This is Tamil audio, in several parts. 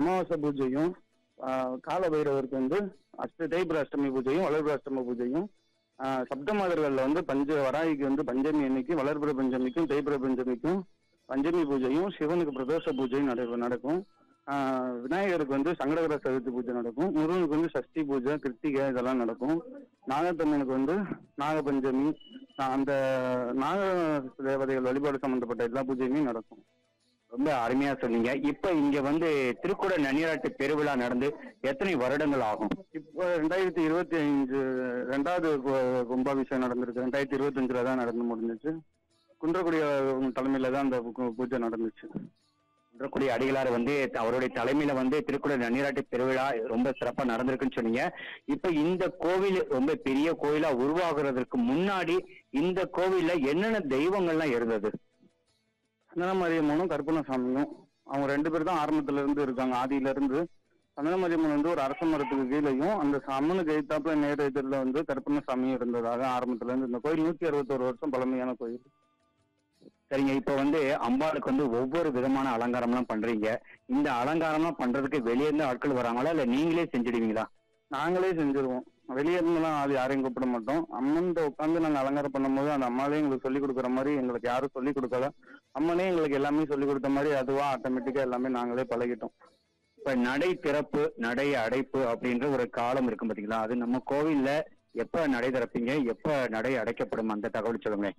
அமாவாசை பூஜையும் ஆஹ் கால பைரவருக்கு வந்து அஷ்ட தேய்பிர அஷ்டமி பூஜையும் வளர்பிர அஷ்டமி பூஜையும் ஆஹ் சப்த மாதர்கள்ல வந்து பஞ்ச வராகிக்கு வந்து பஞ்சமி அன்னைக்கு வளர்பிர பஞ்சமிக்கும் தேய்பிர பஞ்சமிக்கும் பஞ்சமி பூஜையும் சிவனுக்கு பிரதோஷ பூஜையும் நட நடக்கும் ஆஹ் விநாயகருக்கு வந்து சங்கடகர சதுர்த்தி பூஜை நடக்கும் முருகனுக்கு வந்து சஷ்டி பூஜை கிருத்திகை இதெல்லாம் நடக்கும் நாகத்தம்மனுக்கு வந்து நாகபஞ்சமி ஆஹ் அந்த நாக தேவதைகள் வழிபாடு சம்பந்தப்பட்ட எல்லா பூஜையுமே நடக்கும் ரொம்ப அருமையா சொன்னீங்க இப்ப இங்க வந்து திருக்குட நன்னீராட்டு பெருவிழா நடந்து எத்தனை வருடங்கள் ஆகும் இப்போ ரெண்டாயிரத்தி இருபத்தி அஞ்சு ரெண்டாவது கு- கும்பாபிஷேகம் நடந்திருக்கு ரெண்டாயிரத்தி இருபத்தி அஞ்சுல தான் நடந்து முடிஞ்சிச்சு குன்றக்குடி தலைமையில தான் அந்த பூ- பூஜை நடந்துச்சு குன்றக்குடி அடிகளார் வந்து அவருடைய தலைமையில வந்து திருக்குட நன்னீராட்டு பெருவிழா ரொம்ப சிறப்பா நடந்திருக்குன்னு சொன்னீங்க இப்ப இந்த கோவில் ரொம்ப பெரிய கோயிலா உருவாகுறதுக்கு முன்னாடி இந்த கோவில்ல என்னென்ன தெய்வங்கள்லாம் இருந்தது சந்தனமாரியம்மனும் கருப்பணசாமியும் அவங்க ரெண்டு பேரும் தான் ஆரம்பத்துல இருந்து இருக்காங்க ஆதியில இருந்து சந்தனமாரியம்மன் வந்து ஒரு அரச மரத்துக்கு கீழேயும் அந்த அம்மனுக்கு எதிர்த்தாப்புல நேர் எதிரில் வந்து கருப்பணசாமியும் இருந்ததாக ஆரம்பத்துல இருந்து இந்த கோயில் நூத்தி அறுபத்தோரு வருஷம் பழமையான கோயில் சரிங்க இப்ப வந்து அம்பாளுக்கு வந்து ஒவ்வொரு விதமான அலங்காரம்லாம் பண்றீங்க இந்த அலங்காரம்லாம் பண்றதுக்கு வெளியே இருந்து ஆட்கள் வராங்களா இல்ல நீங்களே செஞ்சிடுவீங்களா நாங்களே செஞ்சிருவோம் வெளியே இருந்தெல்லாம் ஆள் யாரையும் கூப்பிட மாட்டோம் அம்மன்கிட்ட உட்காந்து நாங்க அலங்காரம் பண்ணும்போது அந்த அம்மாவே எங்களுக்கு சொல்லி கொடுக்குற மாதிரி எங்களுக்கு யாரும் சொல்லி கொடுக்கல அம்மனே எங்களுக்கு எல்லாமே சொல்லி கொடுத்த மாதிரி அதுவா ஆட்டோமேட்டிக்கா எல்லாமே நாங்களே பழகிட்டோம் இப்ப நடை திறப்பு நடை அடைப்பு அப்படின்ற ஒரு காலம் இருக்கும் பாத்தீங்களா அது நம்ம கோவில்ல எப்ப நடை திறப்பீங்க எப்ப நடை அடைக்கப்படும் அந்த தகவல் சொல்லுங்களேன்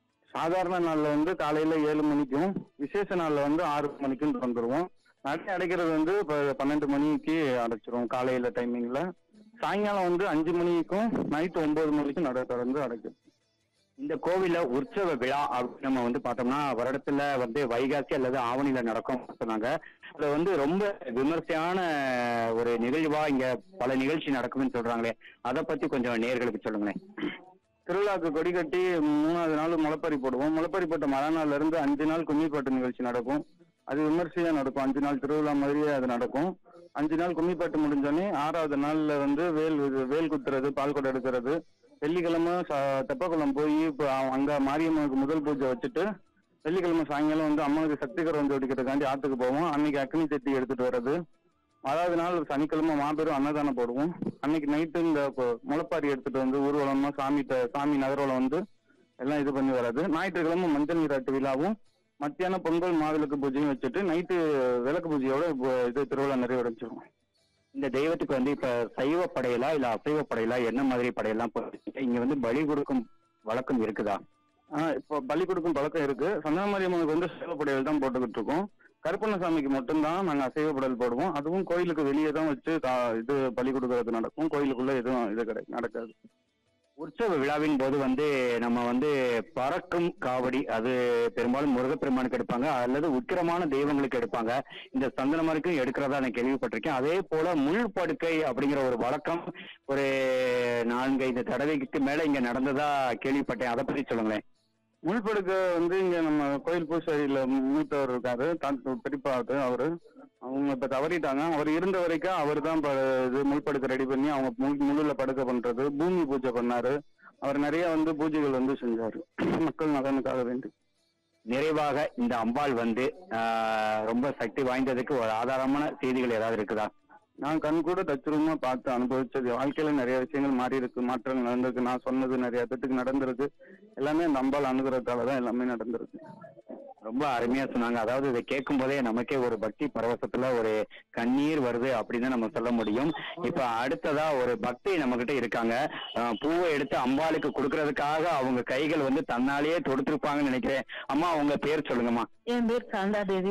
சாதாரண நாள்ல வந்து காலையில ஏழு மணிக்கும் விசேஷ நாள்ல வந்து ஆறு மணிக்கும் திறந்துருவோம் நடை அடைக்கிறது வந்து இப்ப பன்னெண்டு மணிக்கு அடைச்சிருவோம் காலையில டைமிங்ல சாயங்காலம் வந்து அஞ்சு மணிக்கும் நைட்டு ஒன்பது மணிக்கும் நடை திறந்து அடைக்கும் இந்த கோவில்ல உற்சவ விழா அப்படின்னு நம்ம வந்து பார்த்தோம்னா வருடத்துல வந்து வைகாசி அல்லது ஆவணியில நடக்கும் சொன்னாங்க அதுல வந்து ரொம்ப விமர்சையான ஒரு நிகழ்வா இங்க பல நிகழ்ச்சி நடக்கும்னு சொல்றாங்களே அதை பத்தி கொஞ்சம் நேர்களுக்கு சொல்லுங்களேன் திருவிழாக்கு கொடி கட்டி மூணாவது நாள் முளைப்பறி போடுவோம் முளைப்பறி போட்ட மறுநாள்ல இருந்து அஞ்சு நாள் கும்மிப்பாட்டு நிகழ்ச்சி நடக்கும் அது விமர்சையா நடக்கும் அஞ்சு நாள் திருவிழா மாதிரியே அது நடக்கும் அஞ்சு நாள் கும்மிப்பாட்டு முடிஞ்சோடனே ஆறாவது நாள்ல வந்து வேல் இது- வேல் குத்துறது பால் குடம் எடுக்கிறது வெள்ளிக்கிழமை ச- தெப்பக்குளம் போய் இப்போ அங்க மாரியம்மனுக்கு முதல் பூஜை வச்சுட்டு வெள்ளிக்கிழமை சாயங்காலம் வந்து அம்மனுக்கு சக்தி கரம் ஜோடிக்கிறதுக்காண்டி ஆத்துக்கு போவோம் அன்னைக்கு அக்னி சட்டி எடுத்துட்டு வர்றது அதாவது நாள் சனிக்கிழமை மாபெரும் அன்னதானம் போடுவோம் அன்னைக்கு நைட்டு இந்த கொ- முளைப்பாரி எடுத்துட்டு வந்து ஊர்வலமா சாமி சாமி நகர்வலம் வந்து எல்லாம் இது பண்ணி வர்றது ஞாயிற்றுக்கிழமை மஞ்சள் நீராட்டு விழாவும் மத்தியானம் பொங்கல் மாவிளக்கு பூஜையும் வச்சுட்டு நைட்டு விளக்கு பூஜையோட இப்போ இது திருவிழா நிறைவடைஞ்சிரும் இந்த தெய்வத்துக்கு வந்து இப்ப சைவ படையலா இல்ல அசைவ படையலா என்ன மாதிரி படையெல்லாம் போடுறீங்க? இங்க வந்து பலி கொடுக்கும் வழக்கம் இருக்குதா ஆஹ் இப்போ பலி கொடுக்கும் பழக்கம் இருக்கு சந்தனமாரியம்மனுக்கு வந்து சேவப்படையல் தான் போட்டுக்கிட்டு இருக்கோம் கருப்பண்ணசாமிக்கு மட்டும்தான் நாங்க அசைவ படையல் போடுவோம் அதுவும் கோயிலுக்கு வெளியே தான் வச்சு கா- இது பலி கொடுக்கறது நடக்கும் கோயிலுக்குள்ள எதுவும் இது கிடை நடக்காது உற்சவ விழாவின் போது வந்து நம்ம வந்து பறக்கும் காவடி அது பெரும்பாலும் முருகப்பெருமானுக்கு எடுப்பாங்க அல்லது உக்கிரமான தெய்வங்களுக்கு எடுப்பாங்க இந்த சந்தனமருக்கும் எடுக்கிறதா நான் கேள்விப்பட்டிருக்கேன் அதே போல முள் படுக்கை அப்படிங்கிற ஒரு வழக்கம் ஒரு நான்கைந்து தடவைக்கு மேல இங்க நடந்ததா கேள்விப்பட்டேன் அதை பத்தி சொல்லுங்களேன் முள்படுக்க வந்து இங்க நம்ம கோயில் பூசாரியில மூத்தவர் இருக்காரு தாத்து பெரியப்பா அவரு அவரு அவங்க இப்ப தவறிட்டாங்க அவர் இருந்த வரைக்கும் அவர் தான் இது முள்படுக்க ரெடி பண்ணி அவங்க முள் முள்ளுல படுக்க பண்றது பூமி பூஜை பண்ணாரு அவர் நிறைய வந்து பூஜைகள் வந்து செஞ்சாரு மக்கள் நலனுக்காக வேண்டி நிறைவாக இந்த அம்பாள் வந்து ஆஹ், ரொம்ப சக்தி வாய்ந்ததுக்கு ஒரு ஆதாரமான செய்திகள் ஏதாவது இருக்குதா நான் கண் கூட தச்சுரூபமா பார்த்து அனுபவிச்சது வாழ்க்கையில நிறைய விஷயங்கள் மாறி இருக்கு மாற்றங்கள் நடந்திருக்கு நான் சொன்னது நிறைய பேத்துக்கு நடந்திருக்கு எல்லாமே அந்த அம்பாள் அனுகிரகத்தால தான் எல்லாமே நடந்திருக்கு ரொம்ப அருமையா சொன்னாங்க அதாவது இதை கேட்கும் போதே நமக்கே ஒரு பக்தி பரவசத்துல ஒரு கண்ணீர் வருது அப்படின்னு நம்ம சொல்ல முடியும் இப்ப அடுத்ததா ஒரு பக்தி நம்ம கிட்ட இருக்காங்க அஹ், பூவை எடுத்து அம்பாளுக்கு கொடுக்கறதுக்காக அவங்க கைகள் வந்து தன்னாலேயே தொடுத்திருப்பாங்கன்னு நினைக்கிறேன் அம்மா உங்க பேர் சொல்லுங்கம்மா என் பேர் சாந்தா தேவி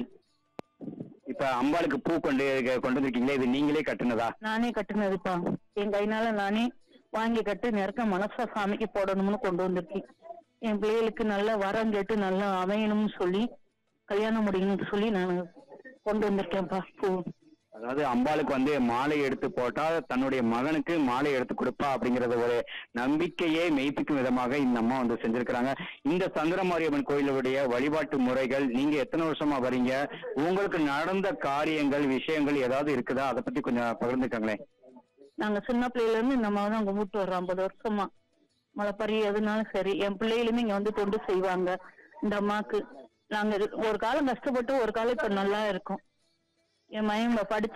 இப்ப அம்பாளுக்கு பூ கொண்டு கொண்டு வந்திருக்கீங்களே இது நீங்களே கட்டுனதா நானே கட்டுனதுப்பா என் கைனால நானே வாங்கி கட்டு நெருக்க மனசா சாமிக்கு போடணும்னு கொண்டு வந்திருக்கேன் என் பிள்ளைகளுக்கு நல்ல வரம் கேட்டு நல்லா அமையணும்னு சொல்லி கல்யாணம் முடியணும்னு சொல்லி நான் கொண்டு வந்திருக்கேன்ப்பா பூ அதாவது அம்பாளுக்கு வந்து மாலை எடுத்து போட்டா தன்னுடைய மகனுக்கு மாலை எடுத்து கொடுப்பா அப்படிங்கறது ஒரு நம்பிக்கையே மெய்ப்பிக்கும் விதமாக இந்த அம்மா வந்து செஞ்சிருக்கிறாங்க இந்த சந்திரமாரியம்மன் கோயிலுடைய வழிபாட்டு முறைகள் நீங்க எத்தனை வருஷமா வரீங்க உங்களுக்கு நடந்த காரியங்கள் விஷயங்கள் ஏதாவது இருக்குதா அதை பத்தி கொஞ்சம் பகிர்ந்துக்கங்களேன் நாங்க சின்ன பிள்ளையில இருந்து இந்த மாதிரி தான் கும்பிட்டு வர்றோம் ஐம்பது வருஷமா மலைப்பறி எதுனாலும் சரி என் பிள்ளைகளுமே இங்க வந்து தொண்டு செய்வாங்க இந்த அம்மாக்கு நாங்க இரு- ஒரு காலம் கஷ்டப்பட்டு ஒரு காலம் இப்ப நல்லா இருக்கோம் என் மயன் படிச்சு